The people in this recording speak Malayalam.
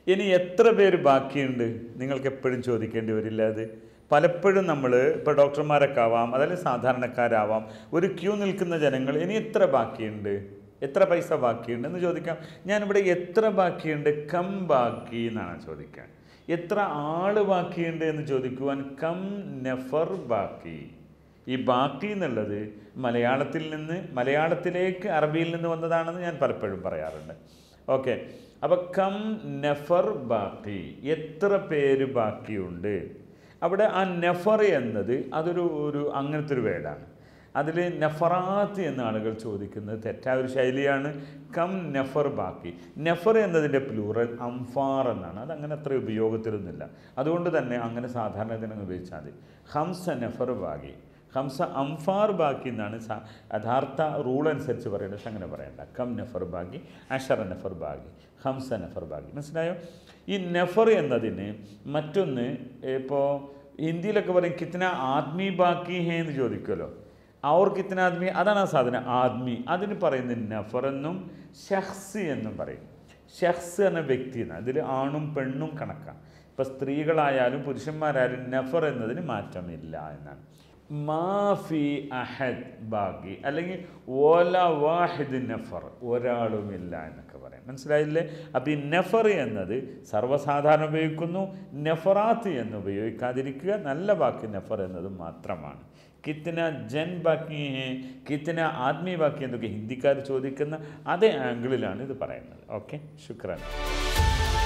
ഇനി എത്ര പേര് ബാക്കിയുണ്ട് നിങ്ങൾക്ക് എപ്പോഴും ചോദിക്കേണ്ടി വരില്ല അത് പലപ്പോഴും നമ്മൾ ഇപ്പോൾ ഡോക്ടർമാരൊക്കെ ആവാം അതല്ലെങ്കിൽ സാധാരണക്കാരാവാം ഒരു ക്യൂ നിൽക്കുന്ന ജനങ്ങൾ ഇനി എത്ര ബാക്കിയുണ്ട് എത്ര പൈസ ബാക്കിയുണ്ട് എന്ന് ചോദിക്കാം ഞാനിവിടെ എത്ര ബാക്കിയുണ്ട് കം ബാക്കി എന്നാണ് ചോദിക്കാൻ എത്ര ആള് ബാക്കിയുണ്ട് എന്ന് ചോദിക്കുവാൻ കം നെഫർ ബാക്കി ഈ ബാക്കി എന്നുള്ളത് മലയാളത്തിൽ നിന്ന് മലയാളത്തിലേക്ക് അറബിയിൽ നിന്ന് വന്നതാണെന്ന് ഞാൻ പലപ്പോഴും പറയാറുണ്ട് ഓക്കെ അപ്പോൾ കം നെഫർ ബാക്കി എത്ര പേര് ബാക്കിയുണ്ട് അവിടെ ആ നെഫർ എന്നത് അതൊരു ഒരു അങ്ങനത്തെ ഒരു വേർഡാണ് അതിൽ നെഫറാത്ത് എന്ന ആളുകൾ ചോദിക്കുന്നത് തെറ്റായ ഒരു ശൈലിയാണ് കം നെഫർ ബാക്കി നെഫർ എന്നതിൻ്റെ പ്ലൂറൽ അംഫാർ എന്നാണ് അത് അങ്ങനെ അത്ര ഉപയോഗത്തിലൊന്നുമില്ല അതുകൊണ്ട് തന്നെ അങ്ങനെ സാധാരണ ഇതിനങ്ങ് ഉപയോഗിച്ചാൽ മതി ഹംസ നെഫർ ബാക്കി ഹംസ അംഫാർ ബാക്കി എന്നാണ് സ- യഥാർത്ഥ റൂൾ അനുസരിച്ച് പറയേണ്ടത് പക്ഷെ അങ്ങനെ പറയണ്ട കം നെഫർ ബാക്കി അഷറ നെഫർ ബാക്കി ഹംസ നെഫർ ബാക്കി മനസ്സിലായോ ഈ നെഫർ എന്നതിന് മറ്റൊന്ന് ഇപ്പോൾ ഹിന്ദിയിലൊക്കെ പറയും കിത്തന ആദ്മി ബാക്കി ഹേ എന്ന് ചോദിക്കുമല്ലോ ഔർ കിത്തന ആദ്മി അതാണ് ആ സാധനം ആദ്മി അതിന് പറയുന്നത് നഫർ എന്നും ഷഹ്സ് എന്നും പറയും ഷഹ്സ് എന്ന വ്യക്തി എന്നാണ് ഇതിൽ ആണും പെണ്ണും കണക്കാണ് ഇപ്പം സ്ത്രീകളായാലും പുരുഷന്മാരായാലും നഫർ എന്നതിന് മാറ്റമില്ല എന്നാണ് മാഫി അഹദ് ബാക്കി അല്ലെങ്കിൽ ഓല വാഹിദ് നഫർ ഒരാളുമില്ല എന്നൊക്കെ പറയാം മനസ്സിലായില്ലേ അപ്പോൾ ഈ നഫർ എന്നത് സർവ്വസാധാരണ ഉപയോഗിക്കുന്നു നഫറാത്ത് എന്ന് ഉപയോഗിക്കാതിരിക്കുക നല്ല വാക്ക് നഫർ എന്നത് മാത്രമാണ് കിത്തന ജൻ ബാക്കി ഹേ കിത്തന ആദ്മി ബാക്കി എന്നൊക്കെ ഹിന്ദിക്കാർ ചോദിക്കുന്ന അതേ ആംഗിളിലാണ് ഇത് പറയുന്നത് ഓക്കെ ശുക്രൻ